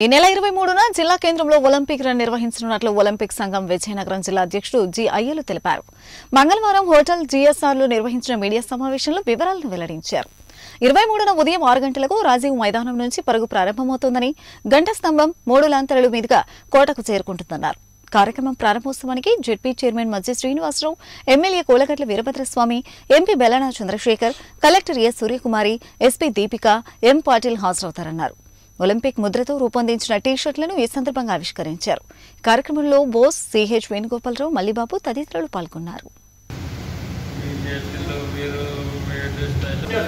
ఈ నెల ఇరవై మూడున జిల్లా కేంద్రంలో ఒలింపిక్ రన్ నిర్వహించనున్నట్లు ఒలింపిక్ సంఘం విజయనగరం జిల్లా అధ్యక్షుడు జి అయ్యలు తెలిపారు మంగళవారం హోటల్ జీఎస్ఆర్లో నిర్వహించిన మీడియా సమావేశంలో వివరాలను వెల్లడించారు ఇరవై మూడున ఉదయం ఆరు గంటలకు రాజీవ్ మైదానం నుంచి పరుగు ప్రారంభమవుతోందని గంట స్తంభం మూడు లాంతరల మీదుగా కోటకు చేరుకుంటుందన్నారు కార్యక్రమం ప్రారంభోత్సవానికి జెడ్పీ చైర్మన్ మధ్య Srinivasarao MLA Kolagatla Veerabhadraswamy MP Bellana Chandrasekhar collector S Suryakumari SP Deepika M Patil హాజరవుతారన్నారు ఒలింపిక్ ముద్రతో రూపొందించిన టీషర్ట్లను ఈ సందర్భంగా ఆవిష్కరించారు కార్యక్రమంలో బోస్ సిహెచ్ వేణుగోపాలరావు మల్లిబాబు తదితరులు పాల్గొన్నారు మీ చేతుల్లో మీరు మీరు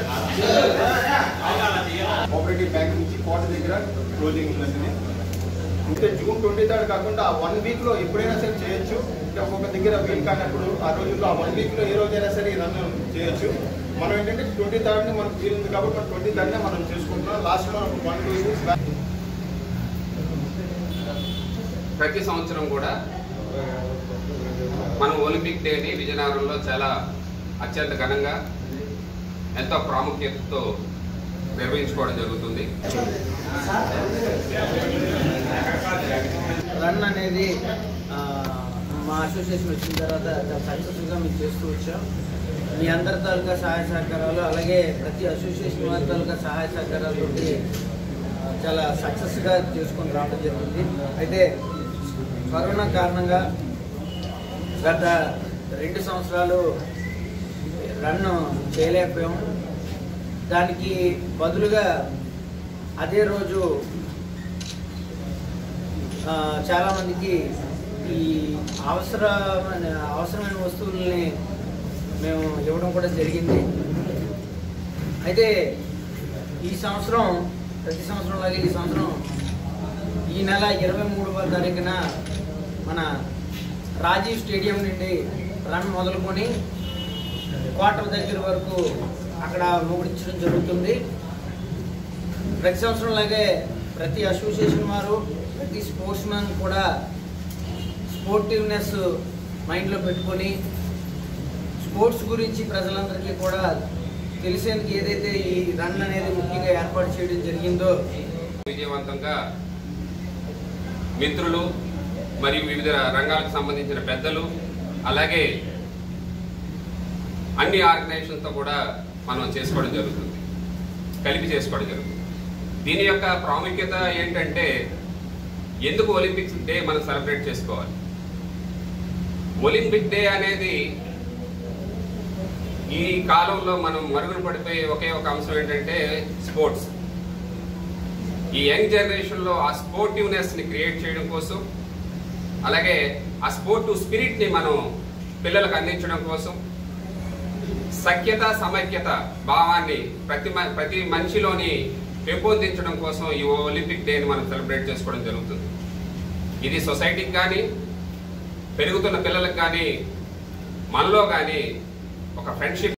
కోఆపరేటివ్ బ్యాంక్ నుంచి కోట దగ్గర క్లోజింగ్ ఉందండి ఇంకా జూన్ ట్వంటీ థర్డ్ కాకుండా ఆ వన్ వీక్ లో ఎప్పుడైనా సరే చేయొచ్చు ఇంకా ఒక్కొక్క దగ్గర వీలు కానప్పుడు ఆ రోజుల్లో ఆ వన్ వీక్ లో ఏ రోజైనా సరే ఈ రన్ చేయొచ్చు మనం ఏంటంటే ట్వంటీ థర్డ్ ని మనకు వీలు ఉంది కాబట్టి మనం ట్వంటీ థర్డ్ నే మనం చేసుకుంటున్నాం లాస్ట్ మనం వన్ టూ వీక్స్ బ్యాక్ ప్రతి సంవత్సరం కూడా మనం ఒలింపిక్ డేని విజయనగరంలో చాలా అత్యంత ఘనంగా ఎంతో ప్రాముఖ్యతతో నిర్వహించుకోవడం జరుగుతుంది రన్ అనేది ఆ, మా అసోసియేషన్ వచ్చిన తర్వాత చాలా సక్సెస్ఫుల్గా మేము చేస్తూ వచ్చాం మీ అందరి తాలూకా సహాయ సహకారాలు అలాగే ప్రతి అసోసియేషన్ వారి తాలూకా సహాయ సహకారాలతోటి ఆ, చాలా సక్సెస్గా చేసుకొని రావడం జరిగింది అయితే కరోనా కారణంగా గత రెండు సంవత్సరాలు రన్ చేయలేకపోయాం దానికి బదులుగా అదే రోజు ఆ, చాలా మందికి ఈ అవసరమైన అవసరమైన వస్తువుల్ని మేము ఇవ్వడం కూడా జరిగింది అయితే ఈ సంవత్సరం ప్రతి సంవత్సరం లాగే ఈ సంవత్సరం ఈ నెల ఇరవై మూడవ తారీఖున మన రాజీవ్ స్టేడియం నుండి రన్ మొదలుకొని క్వార్టర్ దగ్గర వరకు అక్కడ ముగించడం జరుగుతుంది ప్రతి సంవత్సరం లాగే ప్రతి అసోసియేషన్ వారు ప్రతి స్పోర్ట్స్ మ్యాన్ కూడా స్పోర్టివ్నెస్ మైండ్లో పెట్టుకొని స్పోర్ట్స్ గురించి ప్రజలందరికీ కూడా తెలిసేందుకు ఏదైతే ఈ రన్ అనేది ముఖ్యంగా ఏర్పాటు చేయడం జరిగిందో విజయవంతంగా మిత్రులు మరియు వివిధ రంగాలకు సంబంధించిన పెద్దలు అలాగే అన్ని ఆర్గనైజేషన్తో కూడా మనం చేసుకోవడం జరుగుతుంది కలిపి చేసుకోవడం జరుగుతుంది దీని యొక్క ప్రాముఖ్యత ఏంటంటే ఎందుకు ఒలింపిక్స్ డే మనం సెలబ్రేట్ చేసుకోవాలి ఒలింపిక్ డే అనేది ఈ కాలంలో మనం మరుగున పడిపోయే ఒకే ఒక అంశం ఏంటంటే స్పోర్ట్స్ ఈ యంగ్ జనరేషన్లో ఆ స్పోర్టివ్నెస్ని క్రియేట్ చేయడం కోసం అలాగే ఆ స్పోర్టివ్ స్పిరిట్ని మనం పిల్లలకు అందించడం కోసం సఖ్యత సమైక్యత భావాన్ని ప్రతి మ- ప్రతి మనిషిలోని పెంపొందించడం కోసం ఈ ఒలింపిక్ డేని మనం సెలబ్రేట్ చేసుకోవడం జరుగుతుంది ఇది సొసైటీకి కానీ పెరుగుతున్న పిల్లలకు కానీ మనలో కానీ ఒక ఫ్రెండ్షిప్